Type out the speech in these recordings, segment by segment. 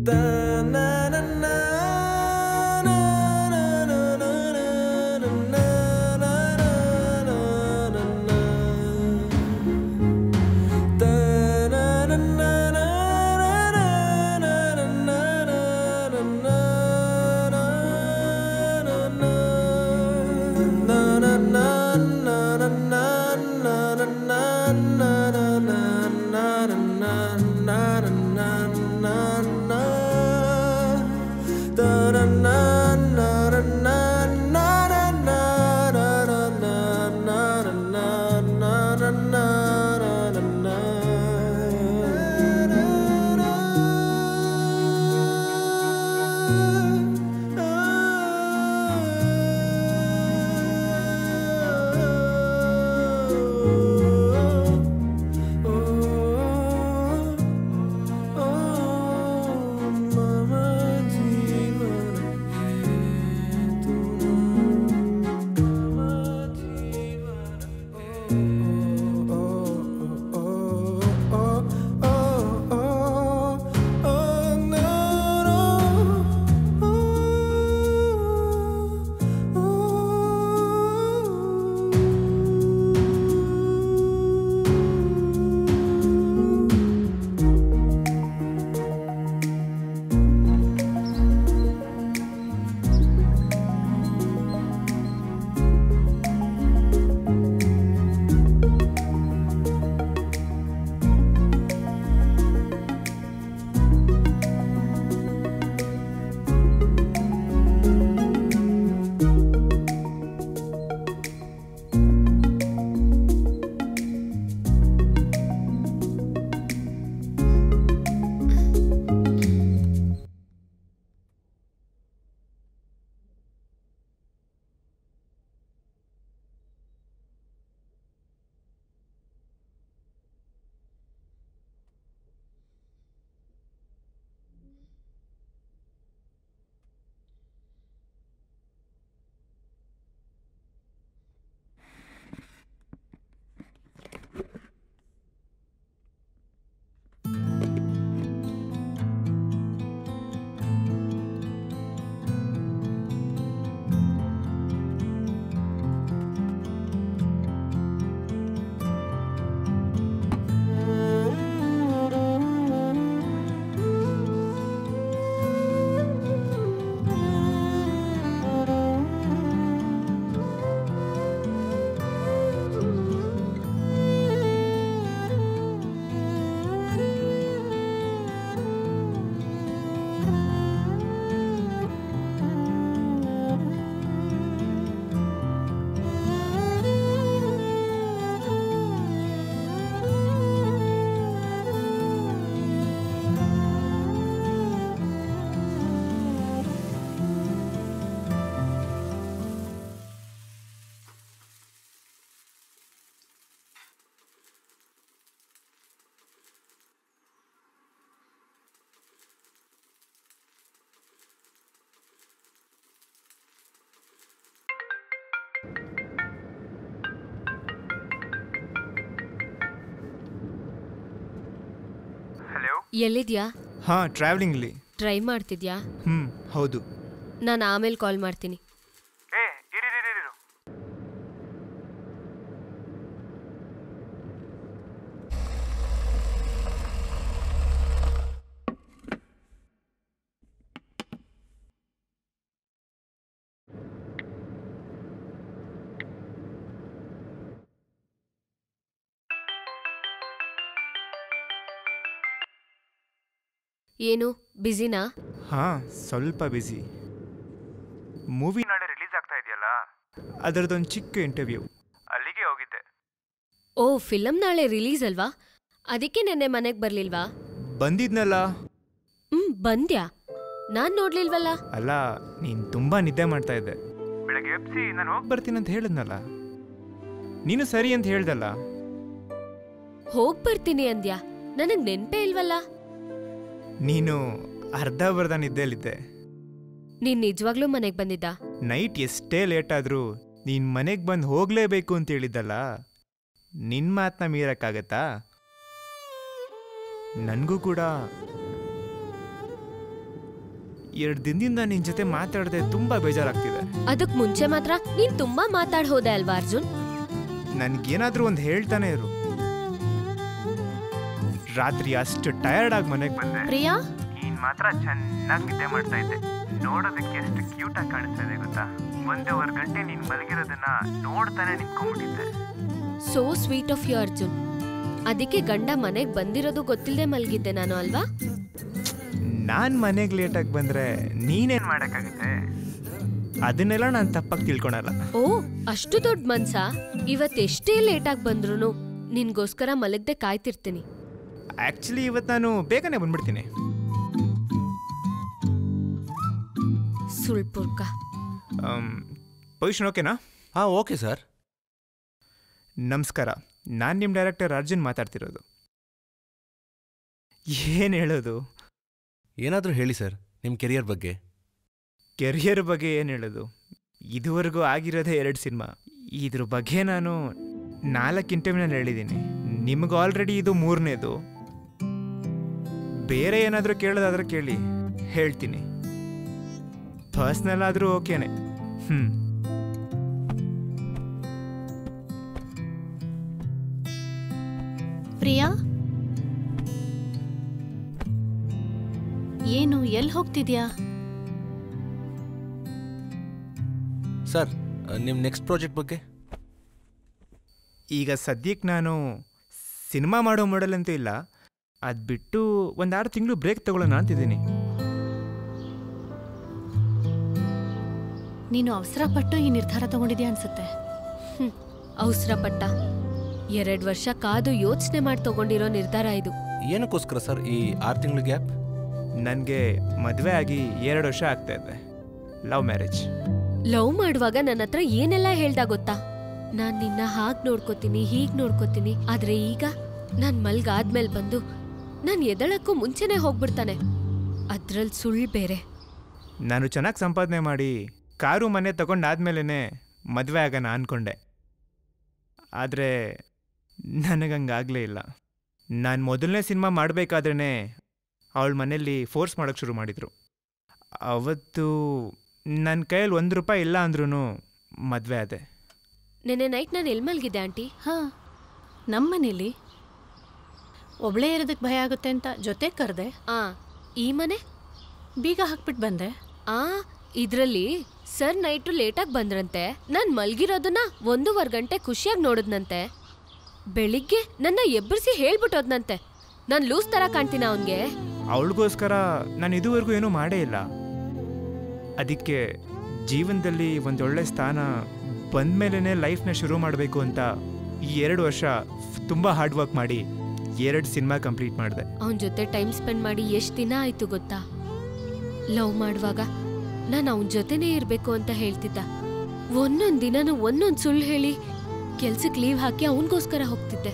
ಎಲ್ಲಿದ್ಯಾ ಹಾಂ ಟ್ರಾವೆಲಿಂಗ್ಲಿ ಟ್ರೈ ಮಾಡ್ತಿದ್ಯಾ ಹ್ಞೂ ಹೌದು ನಾನು ಆಮೇಲೆ ಕಾಲ್ ಮಾಡ್ತೀನಿ ಏನು ಬ್ಯುಸಿನಾ ಹಾಂ ಸ್ವಲ್ಪ ಬ್ಯುಸಿ ಮೂವಿ ನಾಳೆ ರಿಲೀಸ್ ಆಗ್ತಾ ಇದೆಯಲ್ಲ ಅದರದೊಂದು ಚಿಕ್ಕ ಇಂಟರ್ವ್ಯೂ ಅಲ್ಲಿಗೆ ಹೋಗಿದ್ದೆ ಓ ಫಿಲಮ್ ನಾಳೆ ರಿಲೀಸ್ ಅಲ್ವಾ ಅದಕ್ಕೆ ನೆನ್ನೆ ಮನೆಗೆ ಬರ್ಲಿಲ್ವಾ ಬಂದಿದ್ನಲ್ಲ ಹ್ಮ್ ಬಂದ್ಯಾ ನಾನ್ ನೋಡ್ಲಿಲ್ವಲ್ಲ ಅಲ್ಲ ನೀನು ತುಂಬ ನಿದ್ದೆ ಮಾಡ್ತಾ ಇದ್ದೆ ಬೆಳಗ್ಗೆ ಎಬ್ಸಿ ನಾನು ಹೋಗಿ ಬರ್ತೀನಿ ಅಂತ ಹೇಳಿದ್ನಲ್ಲ ನೀನು ಸರಿ ಅಂತ ಹೇಳ್ದಲ್ಲ ಹೋಗ್ ಬರ್ತೀನಿ ಅಂದ್ಯಾ ನನಗ್ ನೆನ್ಪೇ ಇಲ್ವಲ್ಲ ನೀನು ಅರ್ಧ ಬರ್ಧ ನಿದ್ದೆಯಲ್ಲಿದ್ದೆ ನೀನ್ ನಿಜವಾಗ್ಲೂ ಮನೆಗ್ ಬಂದಿದ್ದ ನೈಟ್ ಎಷ್ಟೇ ಲೇಟ್ ಆದರೂ ನೀನು ಮನೆಗೆ ಬಂದು ಹೋಗಲೇಬೇಕು ಅಂತ ಹೇಳಿದ್ದಲ್ಲ ನಿನ್ನ ಮಾತನ್ನ ಮೀರಕ್ಕಾಗತ್ತಾ ನನಗೂ ಕೂಡ ಎರಡು ದಿನದಿಂದ ನಿನ್ನ ಜೊತೆ ಮಾತಾಡದೆ ತುಂಬ ಬೇಜಾರಾಗ್ತಿದೆ ಅದಕ್ ಮುಂಚೆ ಮಾತ್ರ ನೀನ್ ತುಂಬಾ ಮಾತಾಡ್ ಹೋದೆ ಅಲ್ವಾ ಅರ್ಜುನ್ ನನಗೇನಾದ್ರೂ ಒಂದು ಹೇಳ್ತಾನೆ ಇರು ರಾತ್ರಿ ಅಷ್ಟು ಟಯರ್ಡ್ ಆಗಿ ಮನೆಗೆ ಬಂದೆ ಪ್ರಿಯಾ ನೀನ್ ಮಾತ್ರ ಚೆನ್ನಾಗಿ ನಿದ್ದೆ ಮಾಡ್ತಾ ಇದ್ದೆ ನೋಡೋದಕ್ಕೆ ಎಷ್ಟು ಕ್ಯೂಟ್ ಆಗಿ ಕಾಣಿಸ್ತಾ ಇದೆ ಗೊತ್ತಾ ಒಂದೂವರೆ ಗಂಟೆ ನೀನ್ ಮಲಗಿರೋದನ್ನ ನೋಡ್ತಾನೆ ನಿಂತ್ಕೊಂಡ್ಬಿಟ್ಟಿದ್ದೆ so sweet of you Arjun ಅದಕ್ಕೆ ಗಂಡ ಮನೆಗ್ ಬಂದಿರೋದು ಗೊತ್ತಿಲ್ಲದೆ ಮಲ್ಗಿದ್ದೆ ನಾನು ಅಲ್ವಾ ನಾನ್ ಮನೆಗೆ ಲೇಟಾಗಿ ಬಂದ್ರೆ ನೀನೇನ್ ಮಾಡಕ್ಕಾಗುತ್ತೆ ಅದನ್ನೆಲ್ಲ ನಾನು ತಪ್ಪಾಗಿ ತಿಳ್ಕೊಳಲ್ಲ ಓ ಅಷ್ಟು ದೊಡ್ಡ ಮನ್ಸಾ ಇವತ್ತೆಷ್ಟೇ ಲೇಟಾಗಿ ಬಂದ್ರು ನಿನ್ಗೋಸ್ಕರ ಮಲಗ್ದೆ ಕಾಯ್ತಿರ್ತೀನಿ ಆಕ್ಚುಲಿ ಇವತ್ತು ನಾನು ಬೇಗನೆ ಬಂದ್ಬಿಡ್ತೀನಿ ಸುಳ್ಪುರ್ಕ ಪೊಸಿಷನ್ ಓಕೆನಾ ಹಾಂ ಓಕೆ ಸರ್ ನಮಸ್ಕಾರ ನಾನು ನಿಮ್ಮ ಡೈರೆಕ್ಟರ್ ಅರ್ಜುನ್ ಮಾತಾಡ್ತಿರೋದು ಏನು ಹೇಳೋದು ಏನಾದರೂ ಹೇಳಿ ಸರ್ ನಿಮ್ಮ ಕೆರಿಯರ್ ಬಗ್ಗೆ ಕೆರಿಯರ್ ಬಗ್ಗೆ ಏನು ಹೇಳೋದು ಇದುವರೆಗೂ ಆಗಿರೋದೇ ಎರಡು ಸಿನಿಮಾ ಇದ್ರ ಬಗ್ಗೆ ನಾನು ನಾಲ್ಕು ಇಂಟರ್ವ್ಯೂನಲ್ಲಿ ಹೇಳಿದ್ದೀನಿ ನಿಮ್ಗೆ ಆಲ್ರೆಡಿ ಇದು ಮೂರನೇದು ಬೇರೆ ಏನಾದರೂ ಕೇಳೋದಾದ್ರೆ ಕೇಳಿ ಹೇಳ್ತೀನಿ ಪರ್ಸ್ನಲ್ ಆದರೂ ಓಕೆನೆ ಹ್ಞೂ ಪ್ರಿಯಾ ಏನು ಎಲ್ಲಿ ಹೋಗ್ತಿದ್ಯಾ ಸರ್ ನಿಮ್ಮ ನೆಕ್ಸ್ಟ್ ಪ್ರಾಜೆಕ್ಟ್ ಬಗ್ಗೆ ಈಗ ಸದ್ಯಕ್ಕೆ ನಾನು ಸಿನಿಮಾ ಮಾಡೋ ಮಾಡಲ್ ಅಂತೂ ಇಲ್ಲ ಅದು ಬಿಟ್ಟು ಒಂದು ಆರು ತಿಂಗಳು ಬ್ರೇಕ್ ತಗೊಳ್ಳೋಣ ಅಂತಿದ್ದೀನಿ ನೀನು ಅವಸರ ಪಟ್ಟು ಈ ನಿರ್ಧಾರ ತಗೊಂಡಿದ್ಯಾ ಅನ್ಸುತ್ತೆ ಹ್ಮ್ ಅವಸರ ಪಟ್ಟ ಎರಡ್ ವರ್ಷ ಕಾದು ಯೋಚನೆ ಮಾಡಿ ತಗೊಂಡಿರೋ ನಿರ್ಧಾರ ಇದು ಏನಕ್ಕೋಸ್ಕರ ಸರ್ ಈ ಆರು ತಿಂಗಳು ಗ್ಯಾಪ್ ನನಗೆ ಮದುವೆ ಆಗಿ ಎರಡು ವರ್ಷ ಆಗ್ತಾ ಇದೆ ಲವ್ ಮ್ಯಾರೇಜ್ ಲವ್ ಮಾಡುವಾಗ ನನ್ನ ಹತ್ರ ಏನೆಲ್ಲ ಹೇಳ್ದ ಗೊತ್ತಾ ನಾನ್ ನಿನ್ನ ಹಾಗ್ ನೋಡ್ಕೋತೀನಿ ಹೀಗ್ ನೋಡ್ಕೋತೀನಿ ಆದ್ರೆ ಈಗ ನಾನ್ ಮಲ್ಗಾದ್ಮೇಲ್ ಬಂದು ನಾನ್ ಎದಳಕ್ಕೂ ಮುಂಚೆನೆ ಹೋಗ್ಬಿಡ್ತಾನೆ ಅದ್ರಲ್ ಸುಳ್ಳು ಬೇರೆ ನಾನು ಚೆನ್ನಾಗಿ ಸಂಪಾದನೆ ಮಾಡಿ ಕಾರು ಮನೆ ತಗೊಂಡಾದ್ಮೇಲೆ ಮದುವೆ ಆಗೋಣ ಅಂದ್ಕೊಂಡೆ ಆದರೆ ನನಗಂಗಾಗಲೇ ಇಲ್ಲ ನಾನು ಮೊದಲನೇ ಸಿನಿಮಾ ಮಾಡಬೇಕಾದ್ರೇ ಅವಳ ಮನೇಲಿ ಫೋರ್ಸ್ ಮಾಡೋಕ್ಕೆ ಶುರು ಮಾಡಿದರು ಅವತ್ತು ನನ್ನ ಕೈಯಲ್ಲಿ ಒಂದು ರೂಪಾಯಿ ಇಲ್ಲ ಅಂದ್ರೂ ಮದುವೆ ಆದೆ ನೆನ್ನೆ ನೈಟ್ ನಾನು ಎಲ್ ಮಲ್ಗಿದ್ದೆ ಆಂಟಿ ಹಾ ನಮ್ಮನೇಲಿ ಒಬ್ಳೇ ಇರೋದಕ್ಕೆ ಭಯ ಆಗುತ್ತೆ ಅಂತ ಜೊತೆ ಕರೆದೆ ಆ ಈ ಮನೆ ಬೀಗ ಹಾಕ್ಬಿಟ್ಟು ಬಂದೆ ಆ ಇದ್ರಲ್ಲಿ ಸರ್ ನೈಟು ಲೇಟಾಗಿ ಬಂದ್ರಂತೆ ನಾನ್ ಮಲ್ಗಿರೋದನ್ನ ಒಂದೂವರೆ ಗಂಟೆ ಖುಷಿಯಾಗಿ ನೋಡಿದ್ನಂತೆ ಬೆಳಿಗ್ಗೆ ನನ್ನ ಎಬ್ಬರಿಸಿ ಹೇಳ್ಬಿಟ್ಟೋದ್ನಂತೆ ನಾನ್ ಲೂಸ್ ತರ ಕಾಣ್ತೀನ ಅವನ್ಗೆ ಅವಳಿಗೋಸ್ಕರ ನಾನು ಇದುವರೆಗೂ ಏನೂ ಮಾಡೇ ಇಲ್ಲ ಅದಕ್ಕೆ ಜೀವನದಲ್ಲಿ ಒಂದೊಳ್ಳೆ ಸ್ಥಾನ ಬಂದಮೇಲೆ ಲೈಫ್ನ ಶುರು ಮಾಡಬೇಕು ಅಂತ ಈ ಎರಡು ವರ್ಷ ತುಂಬ ಹಾರ್ಡ್ ವರ್ಕ್ ಮಾಡಿ ಎರಡು ಸಿನಿಮಾ ಕಂಪ್ಲೀಟ್ ಮಾಡಿದೆ ಅವನ ಜೊತೆ ಟೈಮ್ ಸ್ಪೆಂಡ್ ಮಾಡಿ ಎಷ್ಟ್ ದಿನ ಆಯ್ತು ಗೊತ್ತಾ ಲವ್ ಮಾಡುವಾಗ ನಾನು ಅವನ ಜೊತೆನೇ ಇರ್ಬೇಕು ಅಂತ ಹೇಳ್ತಿದ್ದ ಒಂದೊಂದ್ ದಿನನೂ ಒಂದೊಂದ್ ಸುಳ್ಳು ಹೇಳಿ ಕೆಲ್ಸಕ್ಕೆ ಲೀವ್ ಹಾಕಿ ಅವನಿಗೋಸ್ಕರ ಹೋಗ್ತಿದ್ದೆ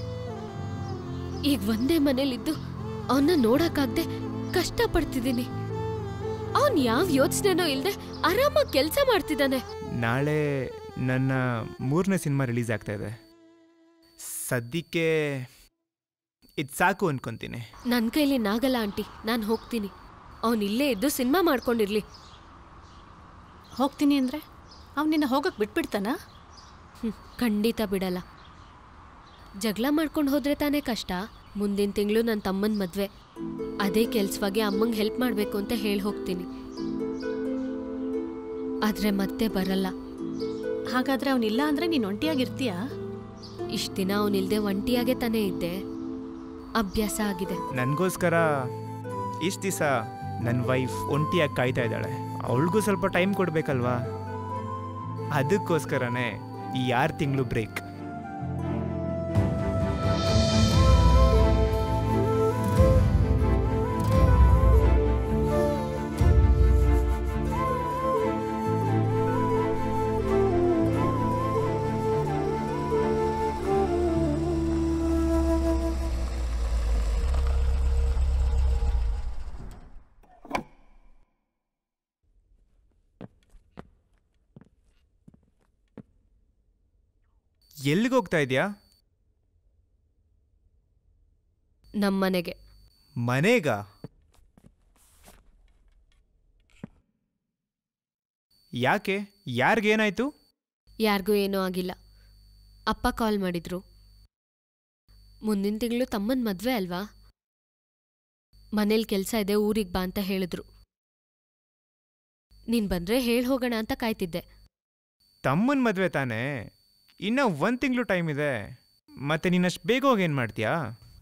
ಈಗ ಒಂದೇ ಮನೇಲಿದ್ದು ಅವನ್ನ ನೋಡಕ್ಕಾಗ್ದೆ ಕಷ್ಟ ಪಡ್ತಿದ್ದೀನಿ ಅವನ್ ಯಾವ ಯೋಚನೆನೂ ಇಲ್ದೆ ಆರಾಮಾಗಿ ಕೆಲ್ಸ ಮಾಡ್ತಿದ್ದಾನೆ ನಾಳೆ ನನ್ನ ಮೂರನೇ ಸಿನಿಮಾ ರಿಲೀಸ್ ಆಗ್ತಾ ಇದೆ ಸದ್ಯಕ್ಕೆ ಇದು ಸಾಕು ಅನ್ಕೊಂತೀನಿ ನನ್ ಕೈಲಿ ನಾಗಲ್ಲ ಆಂಟಿ ನಾನ್ ಹೋಗ್ತೀನಿ ಅವನ್ ಇಲ್ಲೇ ಇದ್ದು ಸಿನಿಮಾ ಮಾಡ್ಕೊಂಡಿರ್ಲಿ ಹೋಗ್ತೀನಿ ಅಂದ್ರೆ ಅವ್ನು ನಿನ್ನ ಹೋಗಕ್ಕೆ ಬಿಟ್ಬಿಡ್ತಾನಾ ಹ್ಮ್, ಖಂಡಿತ ಬಿಡಲ್ಲ ಜಗಳ ಮಾಡ್ಕೊಂಡು ಹೋದ್ರೆ ತಾನೇ ಕಷ್ಟ ಮುಂದಿನ ತಿಂಗಳು ನನ್ನ ತಮ್ಮನ ಮದ್ವೆ ಅದೇ ಕೆಲ್ಸವಾಗಿ ಅಮ್ಮಂಗೆ ಹೆಲ್ಪ್ ಮಾಡಬೇಕು ಅಂತ ಹೇಳಿ ಹೋಗ್ತೀನಿ ಆದ್ರೆ ಮತ್ತೆ ಬರಲ್ಲ ಹಾಗಾದ್ರೆ ಅವನಿಲ್ಲ ಅಂದ್ರೆ ನೀನು ಒಂಟಿಯಾಗಿರ್ತೀಯಾ ಇಷ್ಟ ದಿನ ಅವನಿಲ್ದೆ ಒಂಟಿಯಾಗೆ ತಾನೇ ಇದ್ದೆ ಅಭ್ಯಾಸ ಆಗಿದೆ ನನಗೋಸ್ಕರ ಇಷ್ಟು ದಿವಸ ನನ್ನ ವೈಫ್ ಒಂಟಿಯಾಗಿ ಕಾಯ್ತಾ ಇದ್ದಾಳೆ ಅವಳಿಗೂ ಸ್ವಲ್ಪ ಟೈಮ್ ಕೊಡಬೇಕಲ್ವಾ ಅದಕ್ಕೋಸ್ಕರನೇ ಈ ಆರು ತಿಂಗಳು ಬ್ರೇಕ್ ಎಲ್ಲಿಗೆ ಹೋಗ್ತಾ ಇದೆಯಾ ನಮ್ಮನೆಗೆ ಮನೆಗ ಯಾಕೆ ಯಾರಿಗೇನಾಯ್ತು ಯಾರಿಗೂ ಏನೂ ಆಗಿಲ್ಲ ಅಪ್ಪ ಕಾಲ್ ಮಾಡಿದ್ರು ಮುಂದಿನ ತಿಂಗಳು ತಮ್ಮನ ಮದ್ವೆ ಅಲ್ವಾ ಮನೇಲಿ ಕೆಲಸ ಇದೆ ಊರಿಗೆ ಬಾ ಅಂತ ಹೇಳಿದ್ರು ನೀನ್ ಬಂದ್ರೆ ಹೇಳ್ ಹೋಗೋಣ ಅಂತ ಕಾಯ್ತಿದ್ದೆ ತಮ್ಮನ ಮದುವೆ ತಾನೇ ಇನ್ನೂ ಒಂದು ತಿಂಗಳು ಟೈಮ್ ಇದೆ ಮತ್ತೆ ನೀನಷ್ಟು ಬೇಗ ಹೋಗಿ ಏನು ಮಾಡ್ತೀಯಾ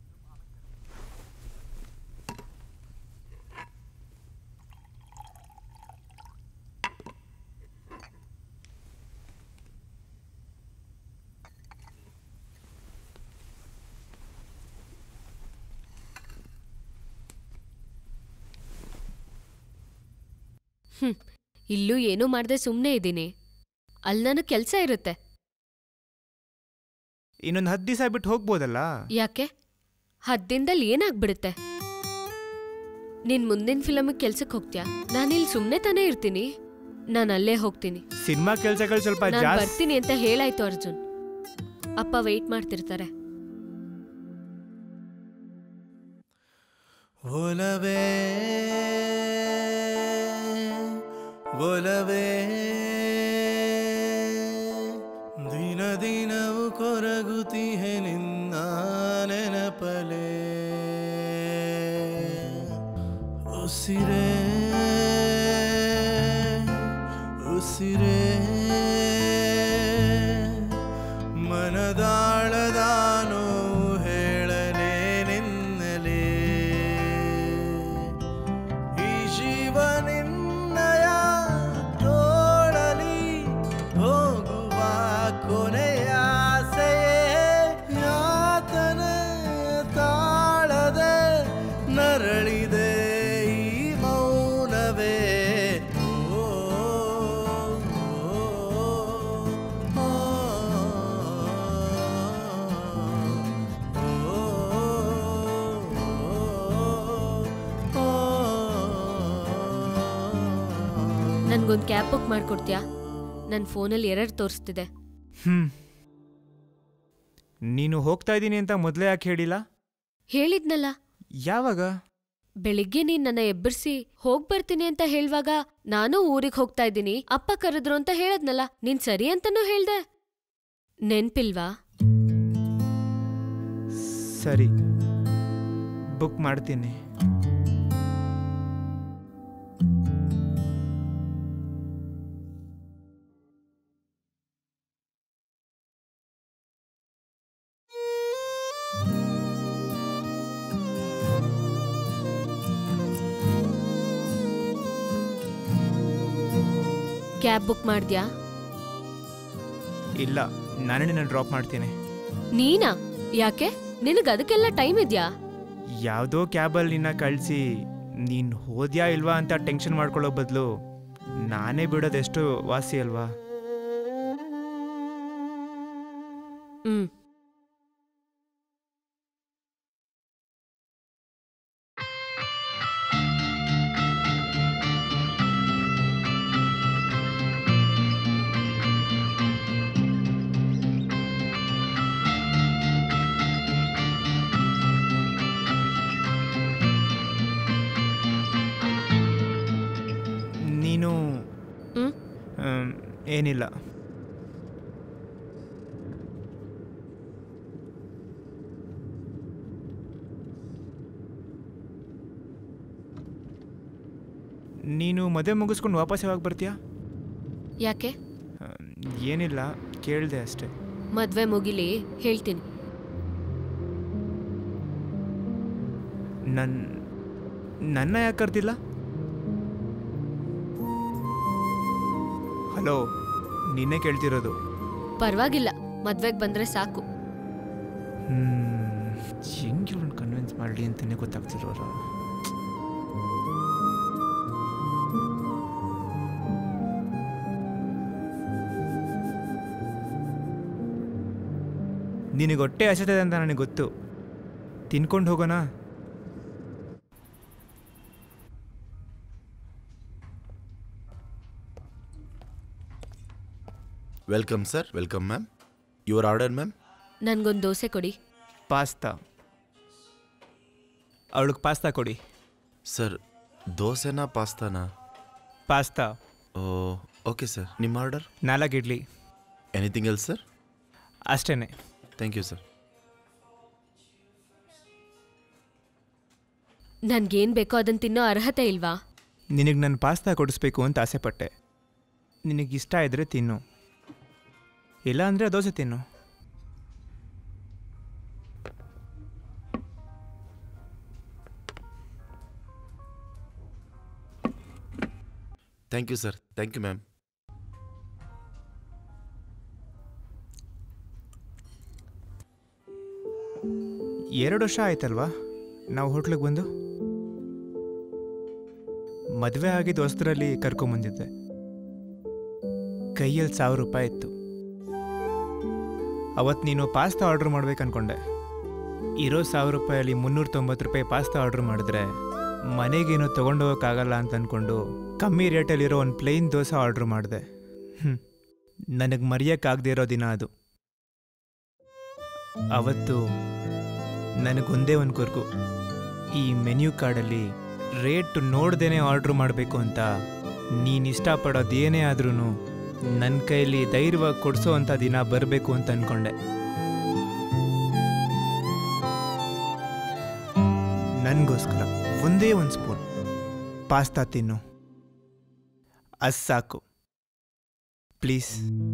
ಹ್ಮ್ ಇಲ್ಲೂ ಏನೂ ಮಾಡ್ದೆ ಸುಮ್ಮನೆ ಇದ್ದೀನಿ ಅಲ್ಲಿ ನನಗೆ ಕೆಲಸ ಇರುತ್ತೆ ಇನ್ನೊಂದು ಹತ್ತು ದಿವಸ ಬಿಟ್ಟು ಹೋಗ್ಬೋದಲ್ಲ ಯಾಕೆ ಹದ್ದಿನದಲ್ಲಿ ಏನಾಗ್ಬಿಡುತ್ತೆ ನೀನ್ ಮುಂದಿನ ಫಿಲಮಿಗೆ ಕೆಲ್ಸಕ್ಕೆ ಹೋಗ್ತ್ಯಾ ನಾನಿಲ್ಲಿ ಸುಮ್ಮನೆ ತಾನೇ ಇರ್ತೀನಿ ನಾನು ಅಲ್ಲೇ ಹೋಗ್ತೀನಿ ಸಿನಿಮಾ ಕೆಲಸಗಳು ಸ್ವಲ್ಪ ನಾನು ಜಾಸ್ತಿ ಬರ್ತೀನಿ ಅಂತ ಹೇಳಾಯ್ತು ಅರ್ಜುನ್ ಅಪ್ಪ ವೆಯ್ಟ್ ಮಾಡ್ತಿರ್ತಾರೆ ಒಲವೇ ಒಲವೇ ದಿನ ದಿನವು ಕೊರಗುತ್ತಿಹೆ ನಿನ್ನ ನೆನಪಲೇ ಉಸಿರೇ ಉಸಿರೇ ಮನದಾಳದಾನು ಹೇಳಲೇ ನಿನ್ನಲೇ ಈ ಜೀವ ನಿನ್ನಯ ತೋಳಲಿ ಹೋಗುವ ಕೊನೆಯಾಸೆಯೇ ಯಾತನೆ ತಾಳದೆ ನರಳಿದೆ ಈ ಮೌನವೇ ಓ, ಓ, ನನ್ಗೊಂದು ಕ್ಯಾಬ್ ಬುಕ್ ಮಾಡ್ಕೊಡ್ತೀಯಾ ನನ್ನ ಫೋನಲ್ಲಿ ಎರರ್ ತೋರಿಸ್ತಿದೆ ಹ್ಞೂ ನೀನು ಹೋಗ್ತಾ ಇದ್ದೀನಿ ಅಂತ ಮೊದಲೇ ಯಾಕೆ ಹೇಳಿಲ್ಲ ಹೇಳಿದ್ನಲ್ಲ ಯಾವಾಗ ಬೆಳಿಗ್ಗೆ ನೀನ್ ನನ್ನ ಎಬ್ಬರ್ಸಿ ಹೋಗ್ ಬರ್ತೀನಿ ಅಂತ ಹೇಳ್ವಾಗ ನಾನು ಊರಿಗೆ ಹೋಗ್ತಾ ಇದ್ದೀನಿ ಅಪ್ಪ ಕರೆದ್ರು ಅಂತ ಹೇಳದ್ನಲ್ಲ ನೀನ್ ಸರಿ ಅಂತನೂ ಹೇಳ್ದೆ ನೆನ್ಪಿಲ್ವಾ ಸರಿ ಬುಕ್ ಮಾಡ್ತೀನಿ ಕ್ಯಾಬ್ ಬುಕ್ ಮಾಡ್ದ್ಯಾ ಇಲ್ಲ ನಾನೇ ನಿನ್ನ ಡ್ರಾಪ್ ಮಾಡ್ತೀನಿ ನೀನಾ ಯಾಕೆ ನಿನಗ್ ಅದಕ್ಕೆಲ್ಲ ಟೈಮ್ ಇದ್ಯಾ ಯಾವುದೋ ಕ್ಯಾಬಲ್ಲಿ ನಿನ್ನ ಕಳಿಸಿ ನೀನು ಹೋದ್ಯಾ ಇಲ್ವಾ ಅಂತ ಟೆನ್ಷನ್ ಮಾಡ್ಕೊಳ್ಳೋ ಬದಲು ನಾನೇ ಬಿಡೋದೆಷ್ಟು ವಾಸಿ ಅಲ್ವಾ ಹ್ಮ್ ನೀನು ಹ್ಮ್ ಆಮ್, ಏನಿಲ್ಲ ನೀನು ಮದುವೆ ಮುಗಿಸ್ಕೊಂಡು ವಾಪಸ್ ಯಾವಾಗ ಬರ್ತೀಯಾ ಯಾಕೆ ಆಮ್, ಏನಿಲ್ಲ ಕೇಳಿದೆ ಅಷ್ಟೇ ಮದ್ವೆ ಮುಗಿಲಿ ಹೇಳ್ತೀನಿ ನನ್ನ ನನ್ನ ಯಾಕೆ ಕರ್ತಿಲ್ಲ ಹಲೋ ನಿನ್ನೆ ಕೇಳ್ತಿರೋದು ಪರವಾಗಿಲ್ಲ ಮದ್ವೆಗ್ ಬಂದ್ರೆ ಸಾಕು ಹ್ಮ್ ಹೆಂಗೆ ಇವಳನ್ನ ಕನ್ವಿನ್ಸ್ ಮಾಡಲಿ ಅಂತಲೇ ಗೊತ್ತಾಗ್ತಿರೋರು ನಿನಗೆ ಹೊಟ್ಟೆ ಹಸಿತದೆ ಅಂತ ನನಗೆ ಗೊತ್ತು ತಿನ್ಕೊಂಡು ಹೋಗೋಣ welcome sir welcome ma'am your order ma'am ನನ್ಗೊಂದ್ ದೋಸೆ ಕೊಡಿ ಪಾಸ್ತಾ ಅವಳಿಗೆ ಪಾಸ್ತಾ ಕೊಡಿ ಸರ್ ದೋಸೆನಾ ಪಾಸ್ತಾನಾ ಪಾಸ್ತಾ ಓ ಓಕೆ ಸರ್ ನಿಮ್ಮ ಆರ್ಡರ್ ನಾಲ್ಕು ಇಡ್ಲಿ ಎನಿಥಿಂಗ್ ಎಲ್ಸ್ ಸರ್ ಅಷ್ಟೇ ಥ್ಯಾಂಕ್ ಯು ಸರ್ ನನ್ಗೇನ್ ಬೇಕೋ ಅದನ್ನ ತಿನ್ನೋ ಅರ್ಹತೆ ಇಲ್ವಾ ನಿನಗೆ ನಾನು ಪಾಸ್ತಾ ಕೊಡಿಸ್ಬೇಕು ಅಂತ ಆಸೆಪಟ್ಟೆ ನಿನಗೆ ಇಷ್ಟ ಇದ್ದರೆ ತಿನ್ನು ಇಲ್ಲ ಅಂದರೆ ದೋಸೆ ತಿನ್ನು thank you sir thank you ma'am ಎರಡು ವರ್ಷ ಆಯ್ತಲ್ವಾ ನಾವು ಹೋಟ್ಲಿಗೆ ಬಂದು ಮದುವೆ ಆಗಿದ್ದ ಹೊಸದ್ರಲ್ಲಿ ಕರ್ಕೊಂಬಂದಿದ್ದೆ ಕೈಯಲ್ಲಿ ಸಾವಿರ ರೂಪಾಯಿ ಇತ್ತು ಅವತ್ತು ನೀನು ಪಾಸ್ತಾ ಆರ್ಡ್ರ್ ಮಾಡ್ಬೇಕು ಅನ್ಕೊಂಡೆ ಇರೋ ಸಾವಿರ ರೂಪಾಯಲ್ಲಿ ಮುನ್ನೂರ ತೊಂಬತ್ತು ರೂಪಾಯಿ ಪಾಸ್ತಾ ಆರ್ಡ್ರ್ ಮಾಡಿದ್ರೆ ಮನೆಗೇನು ತೊಗೊಂಡು ಹೋಗೋಕ್ಕಾಗಲ್ಲ ಅಂತ ಅಂದ್ಕೊಂಡು ಕಮ್ಮಿ ರೇಟಲ್ಲಿರೋ ಒಂದು ಪ್ಲೇನ್ ದೋಸೆ ಆರ್ಡ್ರ್ ಮಾಡಿದೆ ಹ್ಞೂ ನನಗೆ ಮರೆಯೋಕ್ಕಾಗದೇ ಇರೋ ದಿನ ಅದು ಅವತ್ತು ನನಗೊಂದೇ ಒಂದು ಕೊರ್ಕು ಈ ಮೆನ್ಯೂ ಕಾರ್ಡಲ್ಲಿ ರೇಟ್ ನೋಡ್ದೇನೆ ಆರ್ಡ್ರ್ ಮಾಡಬೇಕು ಅಂತ ನೀನು ಇಷ್ಟಪಡೋದೇನೇ ಆದ್ರೂ ನನ್ನ ಕೈಯಲ್ಲಿ ಧೈರ್ಯವಾಗಿ ಕೊಡಿಸೋ ಅಂಥ ದಿನ ಬರಬೇಕು ಅಂತ ಅಂದ್ಕೊಂಡೆ ನನಗೋಸ್ಕರ ಒಂದೇ ಒಂದು ಸ್ಪೂನ್ ಪಾಸ್ತಾ ತಿನ್ನು ಅದು ಸಾಕು ಪ್ಲೀಸ್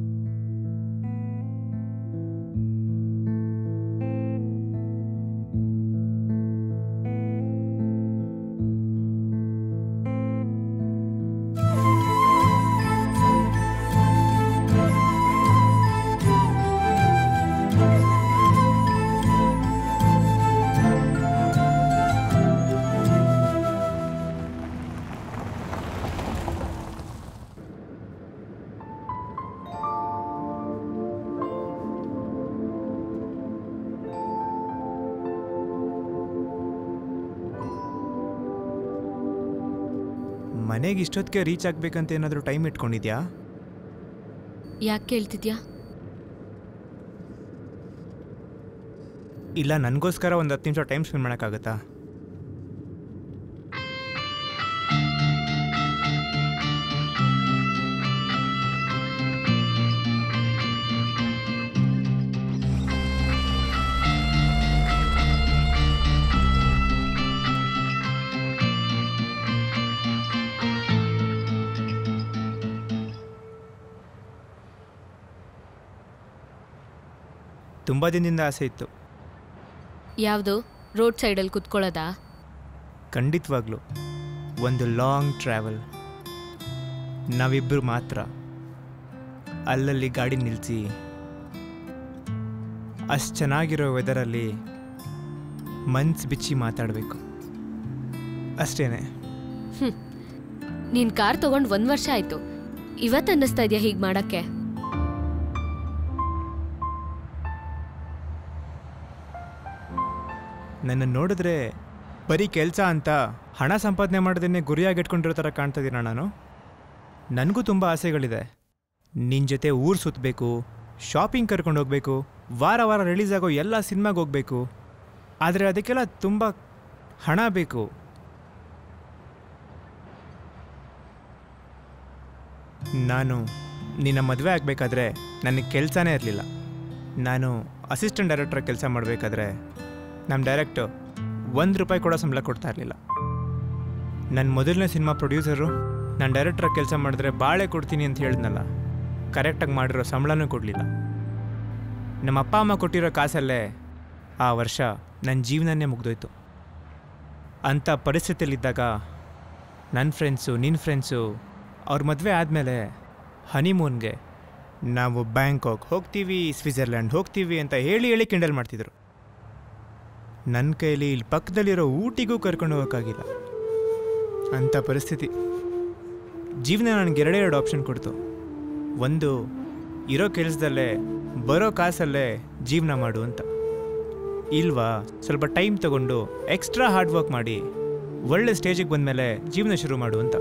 ಮನೆಗೆ ಇಷ್ಟೊತ್ತಿಗೆ ರೀಚ್ ಆಗ್ಬೇಕಂತ ಏನಾದರೂ ಟೈಮ್ ಇಟ್ಕೊಂಡಿದ್ಯಾ ಯಾಕೆ ಕೇಳ್ತಿದ್ಯಾ ಇಲ್ಲ ನನಗೋಸ್ಕರ ಒಂದು ಹತ್ತು ನಿಮಿಷ ಟೈಮ್ ಸ್ಪೆಂಡ್ ಮಾಡೋಕ್ಕಾಗತ್ತಾ ತುಂಬ ದಿನದಿಂದ ಆಸೆ ಇತ್ತು ಯಾವುದು ರೋಡ್ ಸೈಡಲ್ಲಿ ಕುತ್ಕೊಳ್ಳೋದಾ ಖಂಡಿತವಾಗ್ಲೂ ಒಂದು ಲಾಂಗ್ ಟ್ರಾವೆಲ್ ನಾವಿಬ್ಬರು ಮಾತ್ರ ಅಲ್ಲಲ್ಲಿ ಗಾಡಿ ನಿಲ್ಲಿಸಿ ಅಷ್ಟು ಚೆನ್ನಾಗಿರೋ ವೆದರಲ್ಲಿ ಮನ್ಸು ಬಿಚ್ಚಿ ಮಾತಾಡಬೇಕು ಅಷ್ಟೇನೆ ನೀನ್ ಕಾರ್ ತಗೊಂಡ್ ಒಂದ್ ವರ್ಷ ಆಯ್ತು ಇವತ್ತು ಅನ್ನಿಸ್ತಾ ಇದೆಯಾ ಹೀಗ್ ಮಾಡಕ್ಕೆ ನನ್ನ ನೋಡಿದ್ರೆ ಬರೀ ಕೆಲಸ ಅಂತ ಹಣ ಸಂಪಾದನೆ ಮಾಡೋದನ್ನೇ ಗುರಿಯಾಗಿಟ್ಕೊಂಡಿರೋ ಥರ ಕಾಣ್ತಾ ಇದ್ದೀನ ನಾನು ನನಗೂ ತುಂಬ ಆಸೆಗಳಿದೆ ನಿನ್ನ ಜೊತೆ ಊರು ಸುತ್ತಬೇಕು ಶಾಪಿಂಗ್ ಕರ್ಕೊಂಡು ಹೋಗಬೇಕು ವಾರ ವಾರ ರಿಲೀಸ್ ಆಗೋ ಎಲ್ಲ ಸಿನಿಮಾಗೆ ಹೋಗಬೇಕು ಆದರೆ ಅದಕ್ಕೆಲ್ಲ ತುಂಬ ಹಣ ಬೇಕು ನಾನು ನಿನ್ನ ಮದುವೆ ಆಗಬೇಕಾದ್ರೆ ನನಗೆ ಕೆಲಸನೇ ಇರಲಿಲ್ಲ ನಾನು ಅಸಿಸ್ಟೆಂಟ್ ಡೈರೆಕ್ಟರ್ ಕೆಲಸ ಮಾಡಬೇಕಾದ್ರೆ ನಮ್ಮ ಡೈರೆಕ್ಟರ್ ಒಂದು ರೂಪಾಯಿ ಕೂಡ ಸಂಬಳ ಕೊಡ್ತಾ ಇರಲಿಲ್ಲ ನನ್ನ ಮೊದಲನೇ ಸಿನಿಮಾ ಪ್ರೊಡ್ಯೂಸರು ನಾನು ಡೈರೆಕ್ಟ್ರಾಗಿ ಕೆಲಸ ಮಾಡಿದ್ರೆ ಬಾಳೆ ಕೊಡ್ತೀನಿ ಅಂತ ಹೇಳಿದ್ನಲ್ಲ ಕರೆಕ್ಟಾಗಿ ಮಾಡಿರೋ ಸಂಬಳನೂ ಕೊಡಲಿಲ್ಲ ನಮ್ಮ ಅಪ್ಪ ಅಮ್ಮ ಕೊಟ್ಟಿರೋ ಕಾಸಲ್ಲೇ ಆ ವರ್ಷ ನನ್ನ ಜೀವನನೇ ಮುಗ್ದೋಯ್ತು ಅಂಥ ಪರಿಸ್ಥಿತಿಯಲ್ಲಿದ್ದಾಗ ನನ್ನ ಫ್ರೆಂಡ್ಸು ನಿನ್ನ ಫ್ರೆಂಡ್ಸು ಅವ್ರ ಮದುವೆ ಆದಮೇಲೆ ಹನಿಮೂನ್ಗೆ ನಾವು ಬ್ಯಾಂಕಾಕ್ ಹೋಗ್ತೀವಿ ಸ್ವಿಟ್ಜರ್ಲ್ಯಾಂಡ್ ಹೋಗ್ತೀವಿ ಅಂತ ಹೇಳಿ ಹೇಳಿ ಕಿಂಡಲ್ ಮಾಡ್ತಿದ್ರು ನನ್ನ ಕೈಲಿ ಇಲ್ಲಿ ಪಕ್ಕದಲ್ಲಿರೋ ಊಟಿಗೂ ಕರ್ಕೊಂಡು ಹೋಗೋಕ್ಕಾಗಿಲ್ಲ ಅಂಥ ಪರಿಸ್ಥಿತಿ ಜೀವನ ನನಗೆ ಎರಡೇ ಎರಡು ಆಪ್ಷನ್ ಕೊಡ್ತು ಒಂದು ಇರೋ ಕೆಲಸದಲ್ಲೇ ಬರೋ ಕಾಸಲ್ಲೇ ಜೀವನ ಮಾಡು ಅಂತ ಇಲ್ವಾ ಸ್ವಲ್ಪ ಟೈಮ್ ತಗೊಂಡು ಎಕ್ಸ್ಟ್ರಾ ಹಾರ್ಡ್ ವರ್ಕ್ ಮಾಡಿ ಒಳ್ಳೆ ಸ್ಟೇಜಿಗೆ ಬಂದಮೇಲೆ ಜೀವನ ಶುರು ಮಾಡು ಅಂತ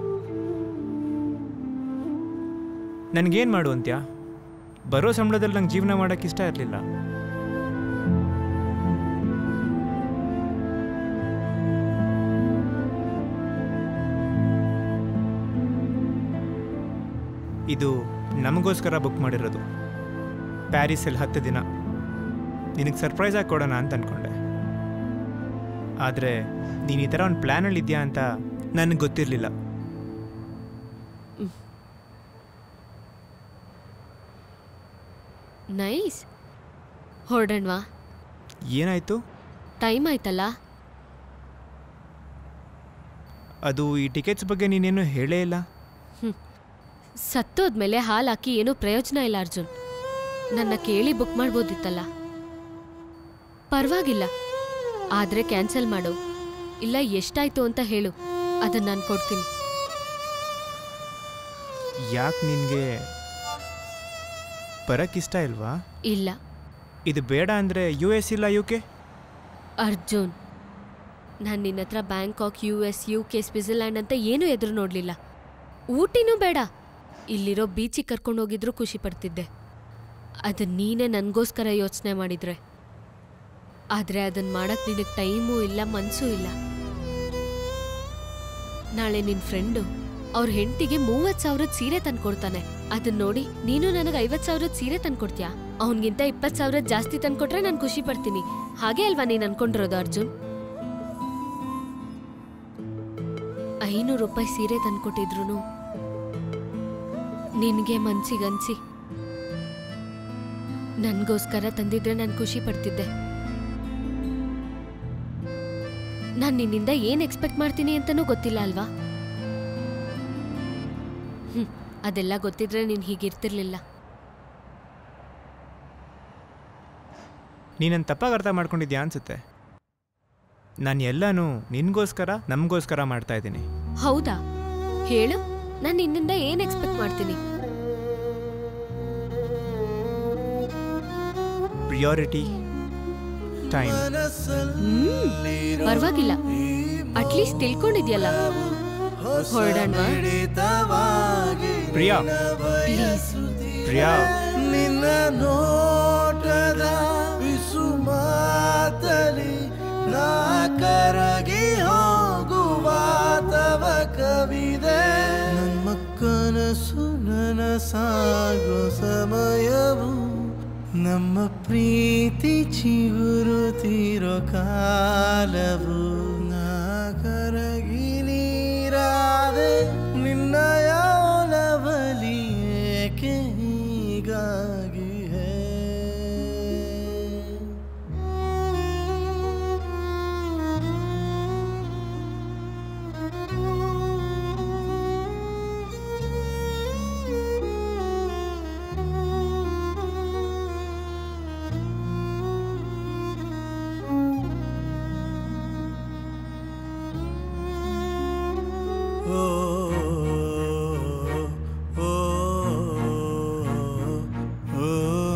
ನನಗೇನು ಮಾಡು ಅಂತ್ಯಾ ಬರೋ ಸಂಬಳದಲ್ಲಿ ನಂಗೆ ಜೀವನ ಮಾಡೋಕ್ಕೆ ಇಷ್ಟ ಇರಲಿಲ್ಲ ಇದು ನಮಗೋಸ್ಕರ ಬುಕ್ ಮಾಡಿರೋದು ಪ್ಯಾರಿಸಲ್ಲಿ ಹತ್ತು ದಿನ ನಿನಗೆ ಸರ್ಪ್ರೈಸ್ ಆಗಿ ಕೊಡೋಣ ಅಂತ ಅಂದ್ಕೊಂಡೆ ಆದರೆ ನೀನು ಈ ಥರ ಒಂದು ಪ್ಲ್ಯಾನಲ್ಲಿ ಇದೆಯಾ ಅಂತ ನನಗೆ ಗೊತ್ತಿರಲಿಲ್ಲ ನೈಸ್ ಹೊರಡಣ್ವಾ ಏನಾಯಿತು ಟೈಮ್ ಆಯ್ತಲ್ಲ ಅದು ಈ ಟಿಕೆಟ್ಸ್ ಬಗ್ಗೆ ನೀನೇನು ಹೇಳೇ ಇಲ್ಲ ಸತ್ತೋದ್ಮೇಲೆ ಹಾಲು ಹಾಕಿ ಏನೂ ಪ್ರಯೋಜನ ಇಲ್ಲ ಅರ್ಜುನ್ ನನ್ನ ಕೇಳಿ ಬುಕ್ ಮಾಡ್ಬೋದಿತ್ತಲ್ಲ ಪರವಾಗಿಲ್ಲ ಆದರೆ ಕ್ಯಾನ್ಸಲ್ ಮಾಡು ಇಲ್ಲ ಎಷ್ಟಾಯ್ತು ಅಂತ ಹೇಳು ಅದನ್ನ ನಾನು ಕೊಡ್ತೀನಿ ಯಾಕೆ ನಿನಗೆ ಬರೋಕ್ಕಿಷ್ಟ ಇಲ್ವಾ ಇಲ್ಲ ಇದು ಬೇಡ ಅಂದರೆ ಯು ಎಸ್ ಇಲ್ಲ ಯು ಕೆ ಅರ್ಜುನ್ ನಾನು ನಿನ್ನ ಹತ್ರ Bangkok U S U K Switzerland ಅಂತ ಏನೂ ಎದುರು ನೋಡಲಿಲ್ಲ ಊಟಿನೂ ಬೇಡ ಇಲ್ಲಿರೋ ಬೀಚಿಗೆ ಕರ್ಕೊಂಡು ಹೋಗಿದ್ರು ಖುಷಿ ಪಡ್ತಿದ್ದೆ ಅದು ನೀನೇ ನನಗೋಸ್ಕರ ಯೋಚನೆ ಮಾಡಿದ್ರೆ ಆದರೆ ಅದನ್ನು ಮಾಡಕ್ಕೆ ನಿನಗೆ ಟೈಮೂ ಇಲ್ಲ ಮನಸ್ಸೂ ಇಲ್ಲ ನಾಳೆ ನಿನ್ನ ಫ್ರೆಂಡು ಅವ್ರ ಹೆಂಡತಿಗೆ ಮೂವತ್ತು ಸಾವಿರದ ಸೀರೆ ತಂದ್ಕೊಡ್ತಾನೆ ಅದನ್ನ ನೋಡಿ ನೀನು ನನಗೆ ಐವತ್ತು ಸಾವಿರದ ಸೀರೆ ತಂದ್ಕೊಡ್ತೀಯಾ ಅವನಿಗಿಂತ ಇಪ್ಪತ್ತು ಸಾವಿರದ ಜಾಸ್ತಿ ತಂದ್ಕೊಟ್ರೆ ನಾನು ಖುಷಿ ಪಡ್ತೀನಿ ಹಾಗೆ ಅಲ್ವಾ ನೀನು ಅನ್ಕೊಂಡಿರೋದು ಅರ್ಜುನ್ ಐನೂರು ರೂಪಾಯಿ ಸೀರೆ ತಂದ್ಕೊಟ್ಟಿದ್ರು ನಿನಗೆ ಮನ್ಸಿಗನ್ಸಿ ನನಗೋಸ್ಕರ ತಂದಿದ್ರೆ ನಾನು ಖುಷಿ ಪಡ್ತಿದ್ದೆ ನಾನು ನಿನ್ನಿಂದ ಏನು ಎಕ್ಸ್ಪೆಕ್ಟ್ ಮಾಡ್ತೀನಿ ಅಂತನೂ ಗೊತ್ತಿಲ್ಲ ಅಲ್ವಾ ಹ್ಮ್ ಅದೆಲ್ಲ ಗೊತ್ತಿದ್ರೆ ನೀನು ಹೀಗಿರ್ತಿರ್ಲಿಲ್ಲ ನೀನನ್ನು ತಪ್ಪಾಗಿ ಅರ್ಥ ಮಾಡ್ಕೊಂಡಿದ್ಯಾ ಅನ್ಸುತ್ತೆ ನಾನು ಎಲ್ಲನೂ ನಿನಗೋಸ್ಕರ ನಮಗೋಸ್ಕರ ಮಾಡ್ತಾ ಇದ್ದೀನಿ ಹೌದಾ ಹೇಳು ನಾನು ನಿನ್ನಿಂದ ಏನು ಎಕ್ಸ್ಪೆಕ್ಟ್ ಮಾಡ್ತೀನಿ ಪ್ರಿಯಾರಿಟಿ ಟೈಮ್ ಹ್ಮ್ ಪರವಾಗಿಲ್ಲ ಅಟ್ಲೀಸ್ಟ್ ತಿಳ್ಕೊಂಡಿದ್ಯಲ್ಲ ಹೊರಡೋಣವಾ ಪ್ರಿಯಾ ಪ್ಲೀಸ್ ಪ್ರಿಯಾ ನಿನ್ನ ನೋಟದ ವಿಸುಮಾತಲಿ ನಾ ಕರಗಿ ಹೋಗುವ ತವ ಕವಿದೆ ನಮ್ಮ ಕನಸು ನನಸಾಗೋ ಸಮಯವು ನಮ್ಮ ಪ್ರೀತಿ ಚಿಗುರುತ್ತಿರೋ ಕಾಲವು ನಾ ಕರಗಿ ನೀರಾದೆ ನಿನ್ನಯ ಒಲವಲಿ ಏಕೆ ಹೀಗಾಗಿ ಹೇ ಓ ಓ ಓ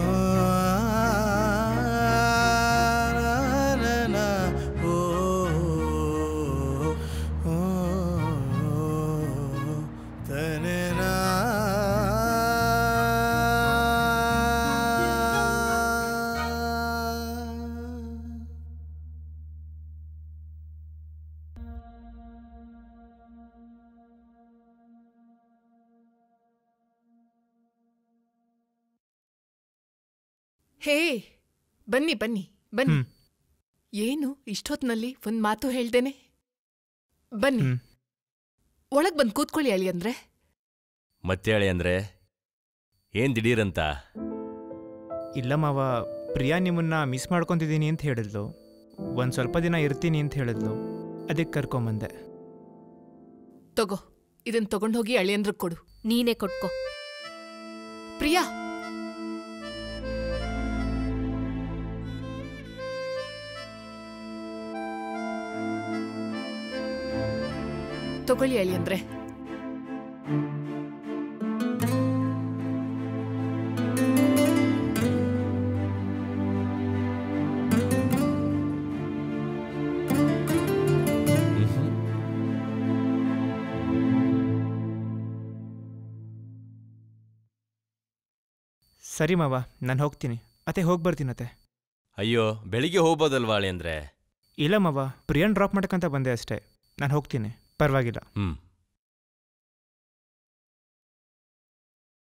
ಓ ತನನಾ ಹೇ ಬನ್ನಿ ಬನ್ನಿ ಬನ್ನಿ ಹ್ಮ್. ಏನು ಇಷ್ಟೊತ್ನಲ್ಲಿ ಒಂದ್ ಮಾತು ಹೇಳ್ದೇನೆ ಬನ್ನಿ ಹ್ಮ್. ಒಳಗ್ ಬಂದ್ ಕೂತ್ಕೊಳ್ಳಿ ಅಳಿ ಅಂದ್ರೆ ಮತ್ತೆ ಹೇಳಿ ಅಂದ್ರೆ ಏನ್ ದಿಢೀರಂತ ಇಲ್ಲ ಮಾವ ಪ್ರಿಯಾ ನಿಮ್ಮನ್ನ ಮಿಸ್ ಮಾಡ್ಕೊತಿದ್ದೀನಿ ಅಂತ ಹೇಳಿದ್ಲು ಒಂದು ಸ್ವಲ್ಪ ದಿನ ಇರ್ತೀನಿ ಅಂತ ಹೇಳಿದ್ಲು ಅದಕ್ಕೆ ಕರ್ಕೊಂಬಂದೆ ತಗೋ ಇದನ್ ತಗೊಂಡೋಗಿ ಅಳಿಯಂದ್ರ ಕೊಡು ನೀನೇ ಕೊಟ್ಕೋ ಪ್ರಿಯಾ ತಗೊಳ್ಳಿ ಅಳಿಯಂದ್ರೆ ಸರಿ ಮಾವ ನಾನು ಹೋಗ್ತೀನಿ ಅತ್ತೆ ಹೋಗಿ ಬರ್ತೀನತ್ತೆ ಅಯ್ಯೋ ಬೆಳಿಗ್ಗೆ ಹೋಗ್ಬೋದಲ್ವಾ ಅಳಿ ಅಂದ್ರೆ ಇಲ್ಲ ಮಾವ ಪ್ರಿಯನ್ ಡ್ರಾಪ್ ಮಾಡಕ್ಕಂತ ಬಂದೆ ಅಷ್ಟೇ ನಾನು ಹೋಗ್ತೀನಿ ಪರವಾಗಿಲ್ಲ ಹ್ಮ್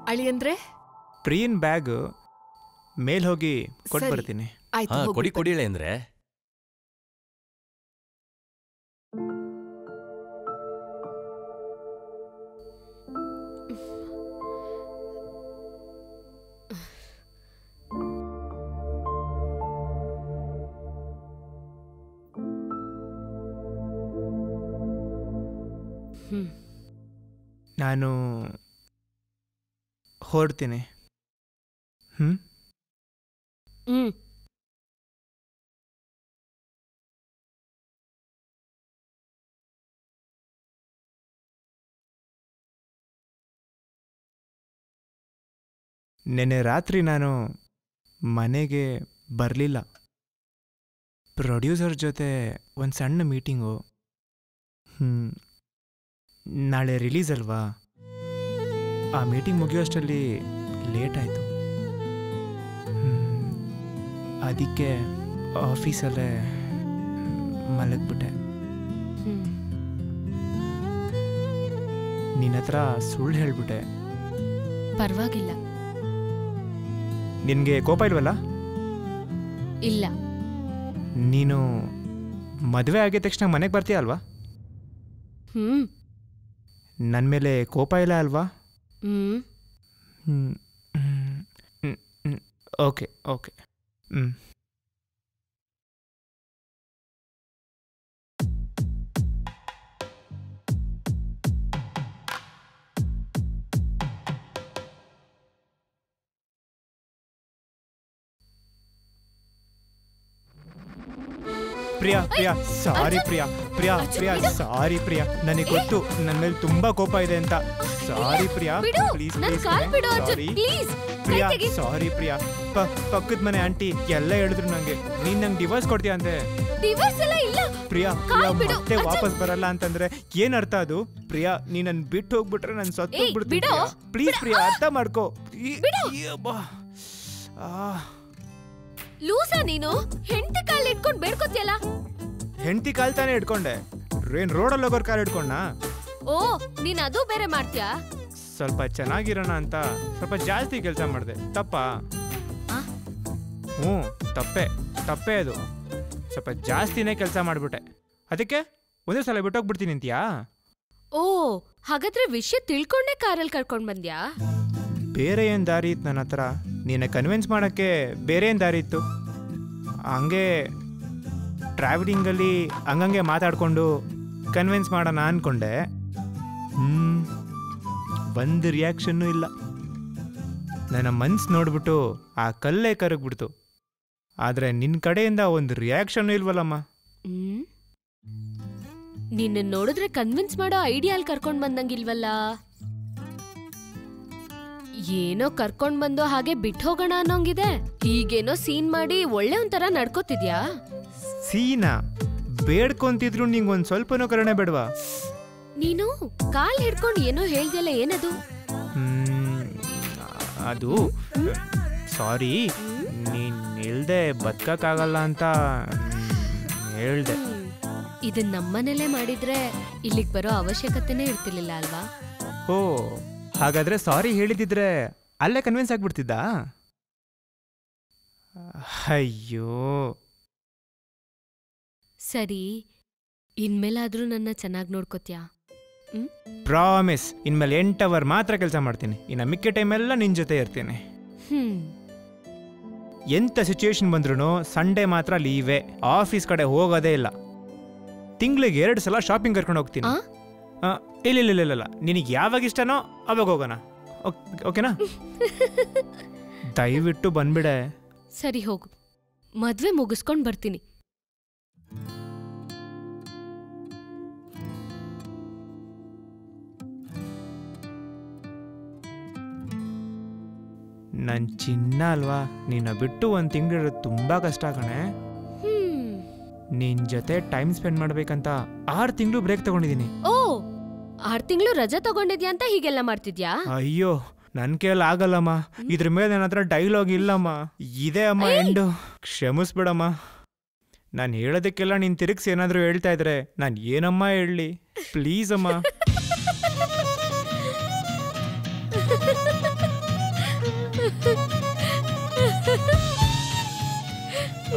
ಅಳಿಯಂದ್ರೆ ಪ್ರಿಯನ್ ಬ್ಯಾಗ್ ಮೇಲ್ ಹೋಗಿ ಕೊಟ್ಟು ಸರಿ. ಬರ್ತೀನಿ ಆಯ್ತು ಹಾ ಹೋಗ್ಬಿಟ್ ಕೊಡಿ ಬನ್ನಿ. ಕೊಡಿ ಅಳಿಯಂದ್ರೆ ಹ್ಮ್ ನಾನು ಹೊರಡ್ತೀನಿ ಹ್ಞೂ ಹ್ಮ್ ನೆನ್ನೆ ರಾತ್ರಿ ನಾನು ಮನೆಗೆ ಬರಲಿಲ್ಲ ಪ್ರೊಡ್ಯೂಸರ್ ಜೊತೆ ಒಂದು ಸಣ್ಣ ಮೀಟಿಂಗು ಹ್ಞೂ ನಾಳೆ ರಿಲೀಸ್ ಅಲ್ವಾ ಆ ಮೀಟಿಂಗ್ ಮುಗಿಯೋಷ್ಟರಲ್ಲಿ ಲೇಟ್ ಆಯಿತು ಅದಕ್ಕೆ ಆಫೀಸಲ್ಲೇ ಮಲಗ್ಬಿಟ್ಟೆ ಹ್ಮ್ ನಿನ್ನ ಹತ್ರ ಸುಳ್ಳು ಹೇಳ್ಬಿಟ್ಟೆ ಪರವಾಗಿಲ್ಲ ನಿನಗೆ ಕೋಪ ಇಲ್ವಲ್ಲ ಇಲ್ಲ ನೀನು ಮದುವೆ ಆಗಿದ ತಕ್ಷಣ ಮನೆಗೆ ಬರ್ತೀಯ ಅಲ್ವಾ ಹ್ಮ್ ನನ್ನ ಮೇಲೆ ಕೋಪ ಇಲ್ಲ ಅಲ್ವಾ ಹ್ಮ್ ಹ್ಮ್. ಹ್ಮ್. ಹ್ಮ್. ಹ್ಮ್. ಓಕೆ ಓಕೆ ಹ್ಞೂ ಪ್ರಿಯಾ ಪ್ರಿಯಾ ಸಾರಿ ಪ್ರಿಯಾ ಪ್ರಿಯಾ ಪ್ರಿಯಾ ಸಾರಿ ಪ್ರಿಯಾ ನನಗೆ ಗೊತ್ತು ನನ್ನ ಮೇಲೆ ತುಂಬಾ ಕೋಪ ಇದೆ ಅಂತ ಸಾರಿ ಪ್ರಿಯಾ ಬಿಡು ಪ್ಲೀಸ್ ನನ್ ಪ್ಲೀಸ್ ಕಾಲ್ ಬಿಡು Arjun sorry please Priya sorry Priya ಪ ಪಕ್ಕದ ಮನೆ ಆಂಟಿ ಎಲ್ಲ ಹೇಳಿದ್ರು ನಂಗೆ ನೀನ್ ನಂಗೆ ಡಿವೋರ್ಸ್ ಕೊಡ್ತೀಯ ಅಂತೆ ಡಿವೋರ್ಸ್ ಎಲ್ಲ ಇಲ್ಲ ಪ್ರಿಯಾ ಕಾಲ್ ಪ್ರಿಯಾ ಬಿಡು, ಮತ್ತೆ ಅರ್ಜುನ್. ವಾಪಸ್ ಬರಲ್ಲ ಅಂತಂದ್ರೆ ಏನ್ ಅರ್ಥ ಅದು ಪ್ರಿಯಾ ನೀ ನನ್ ಬಿಟ್ಟು ಹೋಗ್ಬಿಟ್ರೆ ನನ್ ಸತ್ತು ಏಯ್, ಹೋಗ್ಬಿಡ್ತೀನಿ ಬಿಡು. ಪ್ಲೀಸ್ ಪ್ರಿಯಾ ಅರ್ಥ ಮಾಡ್ಕೋ ಈ- ಬಿಡು. ಈ ಅಬ್ಬಾ. ಆ, ಲೂಸ ನೀನು ಹೆಂಡತಿ ಕಾಲ್ ಇಟ್ಕೊಂಡ್ ಬೇಡ್ಕೋತಿಯಲ್ಲ ಹೆಂಡ್ತಿ ಕಾಲ್ ತಾನೇ ಇಟ್ಕೊಂಡೆ ಏನ್ ರೋಡಲ್ಲಿ ಹೋಗೋರ್ ಕಾಲ್ ಇಟ್ಕೊಂಡ ಓ ನೀನ್ ಅದು ಬೇರೆ ಮಾಡ್ತೀಯಾ ಸ್ವಲ್ಪ ಚೆನ್ನಾಗಿರೋಣ ಅಂತ ಸ್ವಲ್ಪ ಜಾಸ್ತಿ ಕೆಲಸ ಮಾಡಿದೆ ತಪ್ಪಾ ಆ? ಹ್ಞೂ ತಪ್ಪೆ ತಪ್ಪೇ ಅದು ಸ್ವಲ್ಪ ಜಾಸ್ತಿನೇ ಕೆಲಸ ಮಾಡಿಬಿಟ್ಟೆ ಅದಕ್ಕೆ ಒಂದೇ ಸಲ ಬಿಟ್ಟೋಗ್ಬಿಡ್ತೀನಿ ಅಂತೀಯಾ ಓ ಹಾಗಾದ್ರೆ ವಿಷಯ ತಿಳ್ಕೊಂಡೇ ಕಾರಲ್ಲಿ ಕರ್ಕೊಂಡ್ ಬಂದ್ಯಾ ಬೇರೆ ಏನು ದಾರಿ ಇತ್ತು ನನ್ನ ಹತ್ರ ನೀನ ಕನ್ವಿನ್ಸ್ ಮಾಡೋಕ್ಕೆ ಬೇರೆ ಏನು ದಾರಿ ಇತ್ತು ಹಂಗೆ ಟ್ರಾವೆಲಿಂಗಲ್ಲಿ ಹಂಗಂಗೆ ಮಾತಾಡಿಕೊಂಡು ಕನ್ವಿನ್ಸ್ ಮಾಡೋಣ ಅಂದ್ಕೊಂಡೆ ಹ್ಞೂ ಒಂದು ರಿಯಾಕ್ಷನ್ನೂ ಇಲ್ಲ ನನ್ನ ಮನ್ಸು ನೋಡ್ಬಿಟ್ಟು ಆ ಕಲ್ಲೇ ಕರಗ್ಬಿಡ್ತು ಆದರೆ ನಿನ್ನ ಕಡೆಯಿಂದ ಒಂದು ರಿಯಾಕ್ಷನ್ ಇಲ್ವಲ್ಲಮ್ಮ ಹ್ಮ್ ನಿನ್ನ ನೋಡಿದ್ರೆ ಕನ್ವಿನ್ಸ್ ಮಾಡೋ ಐಡಿಯಾಲ್ ಕರ್ಕೊಂಡ್ ಬಂದಂಗಿಲ್ವಲ್ಲ ಏನೋ ಕರ್ಕೊಂಡ್ ಬಂದು ಹಾಗೆ ಬಿಟ್ಟು ಹೋಗೋಣ ಅನ್ನೋಂಗಿದೆ ಹೀಗೇನೋ ಸೀನ್ ಮಾಡಿ ಒಳ್ಳೆ ಒಂಥರ ನಡ್ಕೋತಿದ್ಯಾ ಸೀನಾ ಬೇಡ್ಕೊಂತಿದ್ರು ನಿಂಗೆ ಒಂದು ಸ್ವಲ್ಪನೂ ಕರುಣೆ ಬೇಡವಾ ನೀನು ಕಾಲ್ ಹಿಡ್ಕೊಂಡು ಏನೋ ಹೇಳ್ದಲ್ಲ ಏನದು ಹ್ಮ್, ಅದು ಸಾರಿ ನೀನ್ ಇಲ್ದೆ ಬದುಕಕ್ಕಾಗಲ್ಲ ಅಂತ ಹೇಳ್ದೆ ಹ್ಮ್. ಇದನ್ ನಮ್ಮನೇಲೆ ಮಾಡಿದ್ರೆ ಇಲ್ಲಿಗ್ ಬರೋ ಅವಶ್ಯಕತೆನೇ ಇರ್ತಿರ್ಲಿಲ್ಲ ಅಲ್ವಾ ಓ ಹಾಗಾದ್ರೆ ಸಾರಿ ಹೇಳಿದಿದ್ರೆ ಅಲ್ಲೇ ಕನ್ವಿನ್ಸ್ ಆಗ್ಬಿಡ್ತಿದ್ದ ಅಯ್ಯೋ ಸರಿ ಇನ್ಮೇಲಾದ್ರೂ ನನ್ನ ಚೆನ್ನಾಗಿ ನೋಡ್ಕೋತ್ಯಾ ಪ್ರಾಮಿಸ್ ಇನ್ಮೇಲೆ ಎಂಟು ಅವರ್ ಮಾತ್ರ ಕೆಲಸ ಮಾಡ್ತೀನಿ ಇನ್ನು ಮಿಕ್ಕ ಟೈಮೆಲ್ಲ ನಿನ್ನ ಜೊತೆ ಇರ್ತೀನಿ ಹ್ಮ್ ಎಂಥ ಸಿಚುವೇಶನ್ ಬಂದ್ರೂ ಸಂಡೇ ಮಾತ್ರ ಲೀವೇ ಆಫೀಸ್ ಕಡೆ ಹೋಗೋದೇ ಇಲ್ಲ ತಿಂಗಳಿಗೆ ಎರಡು ಸಲ ಶಾಪಿಂಗ್ ಕರ್ಕೊಂಡು ಹೋಗ್ತೀನಿ ಆ? ಆ, ಇಲ್ಲ ಇಲ್ಲ ಇಲ್ಲ ಇಲ್ಲ ನಿನಗೆ ಯಾವಾಗ ಇಷ್ಟನೋ ಅವಾಗ ಹೋಗೋಣ ಓಕ್- ಓಕೆನಾ ದಯವಿಟ್ಟು ಬಂದ್ಬಿಡೆ ಸರಿ ಹೋಗು ಮದ್ವೆ ಮುಗಿಸ್ಕೊಂಡ್ ಬರ್ತೀನಿ ನನ್ನ ಚಿನ್ನ ಅಲ್ವಾ ನಿನ್ನ ಬಿಟ್ಟು ಒಂದು ತಿಂಗಳಿರೋದು ತುಂಬ ಕಷ್ಟ ಕಣೆ ಹ್ಮ್ ನಿನ್ನ ಜೊತೆ ಟೈಮ್ ಸ್ಪೆಂಡ್ ಮಾಡ್ಬೇಕಂತ ಆರು ತಿಂಗಳು ಬ್ರೇಕ್ ತಗೊಂಡಿದ್ದೀನಿ ಓ ಆರ್ ತಿಂಗಳು ರಜಾ ತಗೊಂಡಿದ್ಯಾ ಅಂತ ಹೀಗೆಲ್ಲ ಮಾಡ್ತಿದ್ಯಾ ಅಯ್ಯೋ ನನ್ನ ಕೈಯಲ್ಲಿ ಆಗಲ್ಲಮ್ಮ ಇದ್ರ ಮೇಲೆ ನನ್ನ ಹತ್ರ ಡೈಲಾಗ್ ಇಲ್ಲಮ್ಮ ಇದೇ ಅಮ್ಮ ಎಂಡು ಕ್ಷಮಿಸ್ಬಿಡಮ್ಮ ನಾನು ಹೇಳೋದಕ್ಕೆಲ್ಲ ನೀನು ತಿರುಗಿಸಿ ಏನಾದರೂ ಹೇಳ್ತಾ ಇದ್ರೆ ನಾನು ಏನಮ್ಮ ಹೇಳಲಿ ಪ್ಲೀಸ್ ಅಮ್ಮ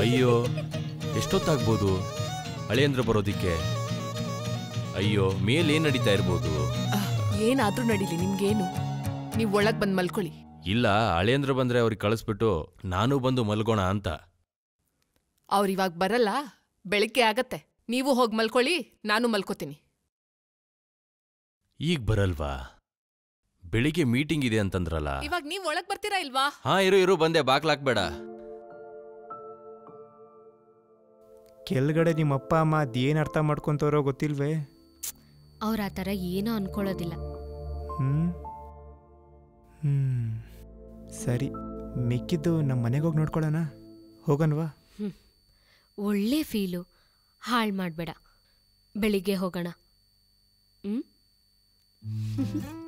ಅಯ್ಯೋ ಎಷ್ಟೊತ್ತಾಗ್ಬೋದು ಅಳಿಯಂದ್ರ ಬರೋದಿಕ್ಕೆ ಅಯ್ಯೋ ಮೇಲೇನ್ ನಡೀತಾ ಇರ್ಬೋದು ಆಹ್, ಏನಾದ್ರೂ ನಡೀಲಿ ನಿಮ್ಗೇನು ನೀವ್ ಒಳಗ್ ಬಂದ್ ಮಲ್ಕೊಳ್ಳಿ ಇಲ್ಲ ಅಳಿಯಂದ್ರ ಬಂದ್ರೆ ಅವ್ರಿಗೆ ಕಳಿಸ್ಬಿಟ್ಟು ನಾನು ಬಂದು ಮಲ್ಗೋಣ ಅಂತ ಅವ್ರ್ ಇವಾಗ ಬರಲ್ಲ ಬೆಳಿಗ್ಗೆ ಆಗತ್ತೆ ನೀವು ಹೋಗ್ ಮಲ್ಕೊಳ್ಳಿ ನಾನು ಮಲ್ಕೋತೀನಿ ಈಗ ಬರಲ್ವಾ ಬೆಳಿಗ್ಗೆ ಮೀಟಿಂಗ್ ಇದೆ ಅಂತಂದ್ರಲ್ಲ ಇವಾಗ ನೀವ್ ಒಳಗ್ ಬರ್ತೀರಾ ಇಲ್ವಾ ಹಾ ಇರು ಇರು ಬಂದೆ ಬಾಕ್ಲಾಕ್ಬೇಡ ಕೆಳಗಡೆ ನಿಮ್ಮ ಅಪ್ಪ ಅಮ್ಮ ಅದೇನು ಅರ್ಥ ಮಾಡ್ಕೊತವ್ರೋ ಗೊತ್ತಿಲ್ವೇ ಅವ್ರ ಆ ಥರ ಏನೂ ಅನ್ಕೊಳ್ಳೋದಿಲ್ಲ ಹ್ಞೂ ಹ್ಞೂ ಸರಿ ಮಿಕ್ಕಿದ್ದು ನಮ್ಮ ಮನೆಗೆ ಹೋಗಿ ನೋಡ್ಕೊಳ್ಳೋಣ ಹೋಗನ್ವಾ ಒಳ್ಳೆ ಫೀಲು ಹಾಳು ಮಾಡಬೇಡ ಬೆಳಿಗ್ಗೆ ಹೋಗೋಣ ಹ್ಞೂ